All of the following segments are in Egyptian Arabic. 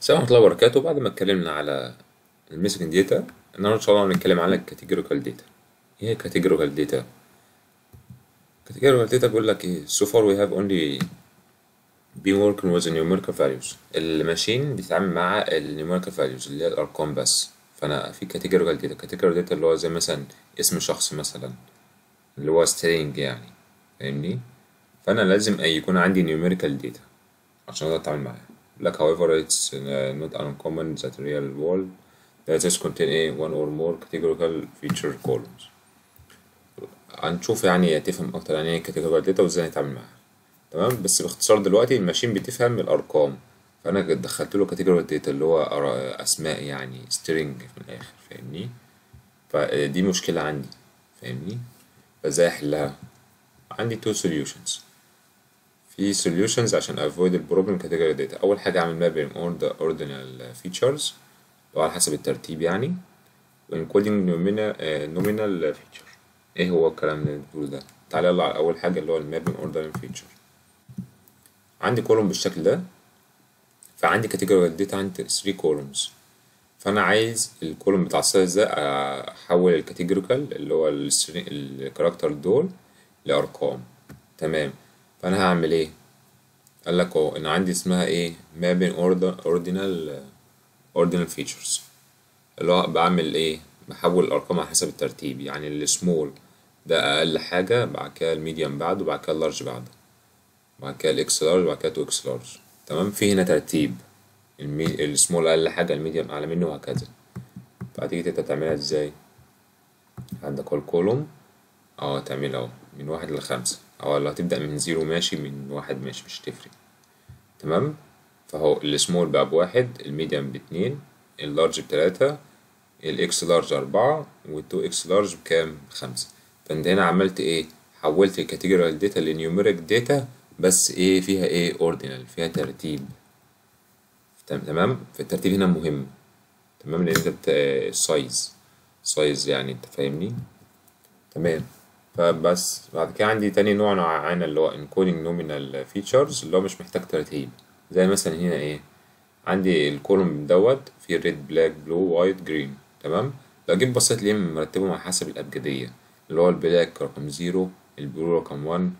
السلام ورحمة الله وبركاته بعد ما اتكلمنا على الميسنج داتا النهاردة إن شاء الله هنتكلم على الكاتيجوريكال داتا إيه هي الكاتيجوريكال داتا؟ الكاتيجوريكال داتا بيقول لك إيه so far we have only been working with the numerical values الماشين بتتعامل مع ال numerical values اللي هي الأرقام بس فأنا في كاتيجوريكال داتا كاتيجوريكال داتا اللي هو زي مثلا اسم شخص مثلا اللي هو string يعني فاهمني؟ فأنا لازم يكون عندي numerical data عشان أقدر أتعامل معاها like however it's uh, not uncommon that real world data contain a one or more categorical feature columns هنشوف يعني تفهم اكتر يعني ايه categorical data وازاي نتعامل معاها تمام بس باختصار دلوقتي الماشين بتفهم الارقام فانا دخلت له categorical data اللي هو اسماء يعني string من الاخر فاهمني فدي مشكلة عندي فاهمني فازاي احلها عندي two solutions في solutions عشان avoid البروبلم category data أول حاجة أعمل mapping on the ordinal features لو على حسب الترتيب يعني including nominal, uh, nominal feature إيه هو الكلام اللي بتقوله ده تعالى يلا على أول حاجة اللي هو mapping ordinal feature عندي column بالشكل ده فعندي category data عندي 3 columns فأنا عايز الكولوم بتاع السايز ده أحول الكاتيجوريكال اللي هو الكاركتر دول لأرقام تمام فانا هعمل ايه قال لك اهو ان عندي اسمها ايه mapping ordinal ordinal features اللي هو بعمل ايه بحول الارقام على حسب الترتيب يعني السمول ده اقل حاجه بعد كده الميديوم بعده بعد كده اللارج بعده بعد كده الاكس لارج بعد كده تو اكس لارج تمام في هنا ترتيب السمول اقل حاجه الميديوم اعلى منه وهكذا فهتيجي انت تعملها ازاي عندك الكولوم اه تعمل اهو من واحد لخمسة أو لو هتبدأ من زيرو ماشي من واحد ماشي مش تفرق تمام فهو السمول بقى بواحد الميديم باتنين اللارج بتلاتة الإكس لارج أربعة والتو إكس لارج بكام بخمسة فأنت هنا عملت إيه حولت الكاتيجوريال داتا لنيوميريك داتا بس إيه فيها إيه أوردينال فيها ترتيب تمام فالترتيب هنا مهم تمام لأن أنت سايز سايز يعني أنت فاهمني تمام فبس بعد كده عندي تاني نوع معانا اللي هو encoding nominal features اللي هو مش محتاج ترتيب زي مثلا هنا ايه عندي الكولوم دوت فيه red black blue white green تمام لو جيت بصيت ليه مرتبهم على حسب الأبجدية اللي هو البلاك رقم زيرو البلو رقم وان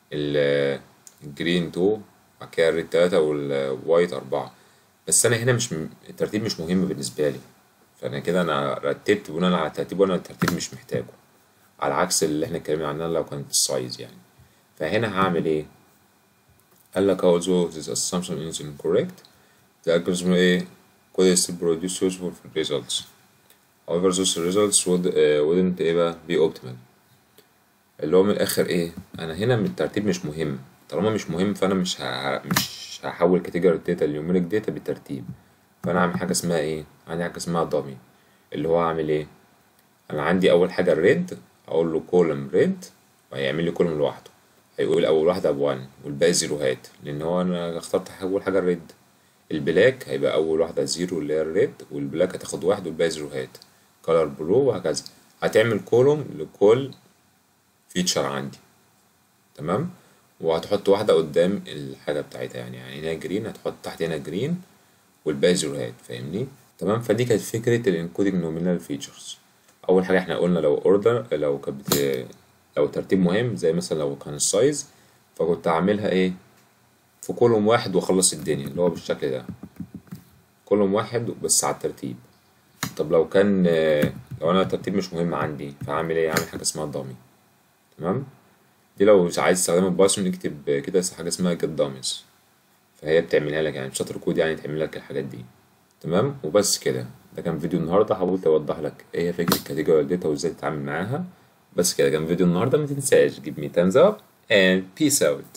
الجرين تو بعد كده الريد تلاتة والوايت أربعة بس أنا هنا مش م... الترتيب مش مهم بالنسبة لي فأنا كده أنا رتبت بناء على الترتيب وأنا الترتيب مش محتاجه على عكس اللي احنا اتكلمنا عنها لو كانت السايز يعني فهنا هعمل ايه قال لك although this assumption is incorrect the algorithm ايه could still produce useful results however those results would uh, wouldn't ايه بقى be optimal اللي هو من الاخر ايه انا هنا من الترتيب مش مهم طالما مش مهم فانا مش ه... مش هحول كاتيجوري داتا لنيوميريك داتا بالترتيب فانا اعمل حاجه اسمها ايه عندي حاجه اسمها دامي اللي هو اعمل ايه انا عندي اول حاجه الريد اقول له كولم ريد وهيعمل لي كولم لوحده هيقول اول واحده بوان والباقي زيروهات لان هو انا اخترت اول حاجه الريد البلاك هيبقى اول واحده زيرو اللي هي الريد والبلاك هتاخد واحد والباقي زيروهات كولر بلو وهكذا هتعمل كولوم لكل فيتشر عندي تمام وهتحط واحده قدام الحاجه بتاعتها يعني يعني هنا جرين هتحط تحت هنا جرين والباقي زيروهات فاهمني تمام فدي كانت فكره الانكودنج نومينال فيتشرز اول حاجه احنا قلنا لو اوردر لو كانت لو ترتيب مهم زي مثلا لو كان السايز فكنت هعملها ايه في كولوم واحد واخلص الدنيا اللي هو بالشكل ده كولوم واحد بس على الترتيب طب لو كان لو انا الترتيب مش مهم عندي فهعمل ايه هعمل حاجه اسمها دامي تمام دي لو مش عايز تستخدمها بايثون نكتب كده حاجه اسمها جيت داميز فهي بتعملها لك يعني بشطر كود يعني تعمل لك الحاجات دي تمام وبس كده ده كان فيديو النهارده حاولت اوضح لك ايه هي فكره كاتيجوري داتا وازاي تتعامل معاها بس كده كان فيديو النهارده ما تنساش give me thumbs up and peace out